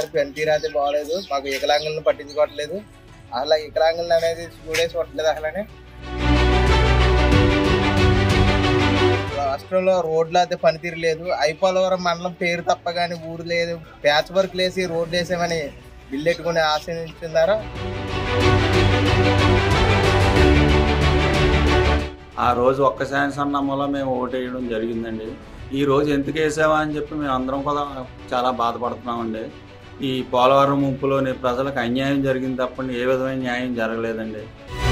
పనితీరు అయితే బాగలేదు మాకు వికలాంగులను పట్టించుకోవట్లేదు అసలు వికలాంగులను అనేది చూడే చూడట్లేదు అసలని రాష్ట్రంలో రోడ్లు అయితే పనితీరు లేదు ఐపోలవరం మండలం పేరు తప్ప కానీ ఊరు లేదు ప్యాచ్ వర్క్ లేసి రోడ్లు వేసామని బిల్లెట్టుకుని ఆశించున్నారా ఆ రోజు ఒక్క ఛాన్స్ అన్నమ్మలో మేము ఓటేయడం జరిగిందండి ఈ రోజు ఎందుకు వేసావా అని చెప్పి మేము అందరం కూడా చాలా బాధపడుతున్నామండి ఈ పోలవరం ముంపులోని ప్రజలకు అన్యాయం జరిగింది తప్పని ఏ విధమైన న్యాయం జరగలేదండి